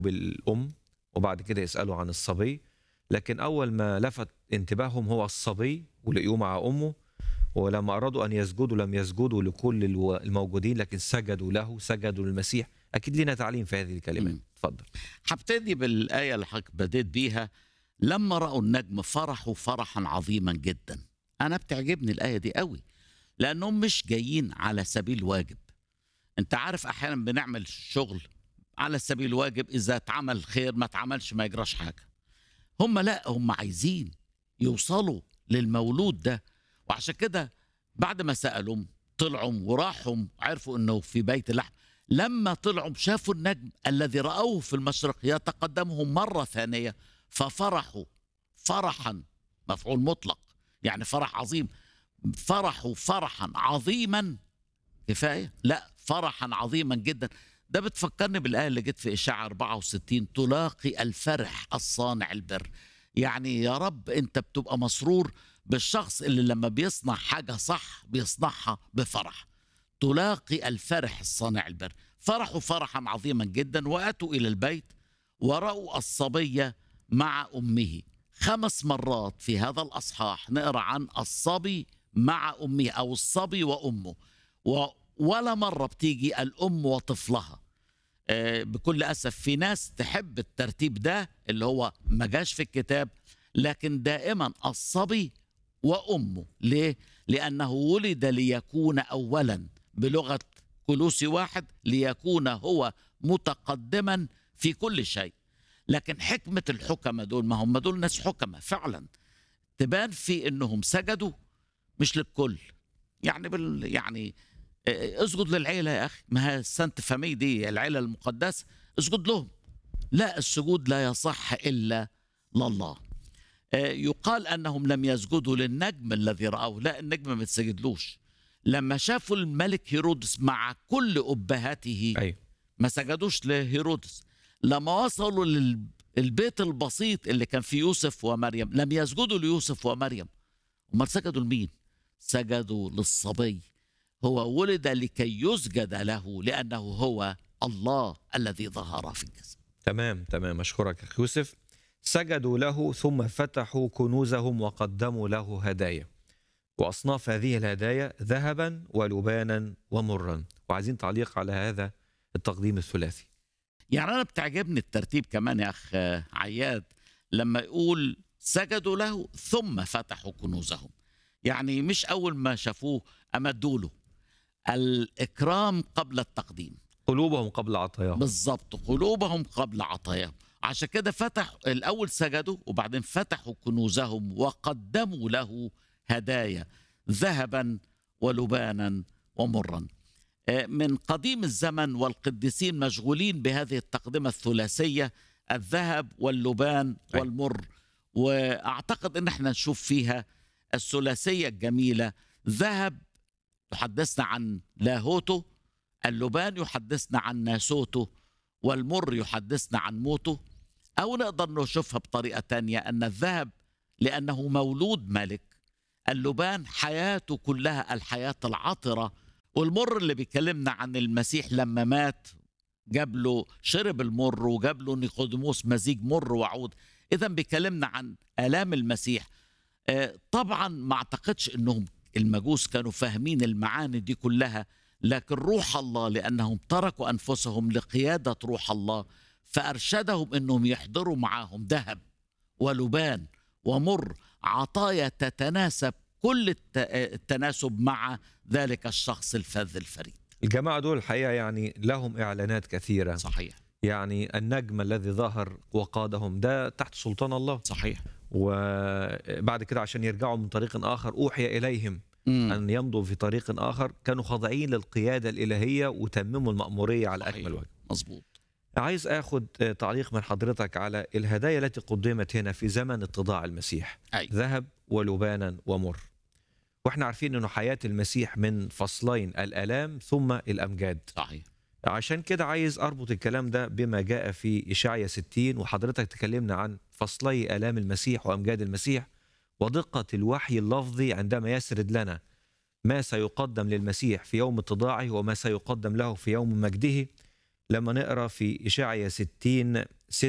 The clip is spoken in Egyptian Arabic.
بالأم وبعد كده يسألوا عن الصبي لكن أول ما لفت انتباههم هو الصبي ولقيوه مع أمه ولما أرادوا أن يسجدوا لم يسجدوا لكل الو- الموجودين لكن سجدوا له سجدوا للمسيح أكيد لنا تعليم في هذه الكلمات مم. اتفضل هبتدي بالآية اللي حضرتك بديت بيها لما رأوا النجم فرحوا فرحا عظيما جدا أنا بتعجبني الآية دي قوي لأنهم مش جايين على سبيل واجب أنت عارف أحيانا بنعمل شغل على سبيل الواجب إذا اتعمل خير ما اتعملش ما يجراش حاجة هم لا هم عايزين يوصلوا للمولود ده وعشان كده بعد ما سألوا طلعوا وراحوا عرفوا انه في بيت لحم لما طلعوا شافوا النجم الذي رأوه في المشرق يتقدمهم مرة ثانية ففرحوا فرحا مفعول مطلق يعني فرح عظيم فرحوا فرحا عظيما كفاية لا فرحا عظيما جدا ده بتفكرني بالآية اللي جت في إشاعة 64 تلاقي الفرح الصانع البر يعني يا رب أنت بتبقى مسرور بالشخص اللي لما بيصنع حاجة صح بيصنعها بفرح تلاقي الفرح الصانع البر فرحوا فرحا عظيما جدا واتوا الى البيت ورأوا الصبية مع امه خمس مرات في هذا الاصحاح نقرا عن الصبي مع امه او الصبي وامه و ولا مره بتيجي الام وطفلها آه، بكل اسف في ناس تحب الترتيب ده اللي هو ما جاش في الكتاب لكن دائما الصبي وامه ليه لانه ولد ليكون اولا بلغه كلوسي واحد ليكون هو متقدما في كل شيء لكن حكمه الحكمه دول ما هم دول ناس حكمه فعلا تبان في انهم سجدوا مش للكل يعني بال يعني آه، اسجد للعيله يا اخي ما هي السانت فامي دي العيله المقدسه اسجد لهم لا السجود لا يصح الا لله آه، يقال انهم لم يسجدوا للنجم الذي راوه لا النجم ما تسجدلوش لما شافوا الملك هيرودس مع كل ابهاته أيوه ما سجدوش لهيرودس لما وصلوا للبيت البسيط اللي كان فيه يوسف ومريم لم يسجدوا ليوسف ومريم امال سجدوا لمين سجدوا للصبي هو ولد لكي يسجد له لانه هو الله الذي ظهر في الجسد تمام تمام أشكرك أخي يوسف سجدوا له ثم فتحوا كنوزهم وقدموا له هدايا وأصناف هذه الهدايا ذهبا ولبانا ومرا وعايزين تعليق على هذا التقديم الثلاثي يعني انا بتعجبني الترتيب كمان يا اخ عياد لما يقول سجدوا له ثم فتحوا كنوزهم يعني مش اول ما شافوه امدوا له الاكرام قبل التقديم قلوبهم قبل عطاياهم بالظبط قلوبهم قبل عطاياهم عشان كده فتح الاول سجدوا وبعدين فتحوا كنوزهم وقدموا له هدايا ذهبا ولبانا ومرا آه، من قديم الزمن والقديسين مشغولين بهذه التقدمه الثلاثيه الذهب واللبان أي. والمر واعتقد ان احنا نشوف فيها الثلاثيه الجميله ذهب يحدثنا عن لاهوته اللبان يحدثنا عن ناسوته والمر يحدثنا عن موته أو نقدر نشوفها بطريقة تانية أن الذهب لأنه مولود ملك اللبان حياته كلها الحياة العطرة والمر اللي بيكلمنا عن المسيح لما مات جاب له شرب المر وجاب له نيقوديموس مزيج مر وعود إذا بيكلمنا عن آلام المسيح آه، طبعا ما اعتقدش انهم المجوس كانوا فاهمين المعاني دي كلها لكن روح الله لانهم تركوا انفسهم لقياده روح الله فارشدهم انهم يحضروا معاهم ذهب ولبان ومر عطايا تتناسب كل الت- التناسب مع ذلك الشخص الفذ الفريد الجماعة دول الحقيقة يعني لهم إعلانات كثيرة صحيح يعني النجم الذي ظهر وقادهم ده تحت سلطان الله صحيح وبعد كده عشان يرجعوا من طريق آخر أوحي إليهم مم. أن يمضوا في طريق آخر كانوا خاضعين للقيادة الإلهية وتمموا المأمورية على صحيح. أكمل وجه مظبوط عايز أخذ تعليق من حضرتك على الهدايا التي قدمت هنا في زمن اتضاع المسيح أي. ذهب ولبانا ومر واحنا عارفين انه حياة المسيح من فصلين الآلام ثم الأمجاد صحيح عشان كده عايز أربط الكلام ده بما جاء في إشعيا 60 وحضرتك تكلمنا عن فصلي آلام المسيح وأمجاد المسيح ودقة الوحي اللفظي عندما يسرد لنا ما سيقدم للمسيح في يوم اتضاعه وما سيقدم له في يوم مجده لما نقرا في اشعيا 60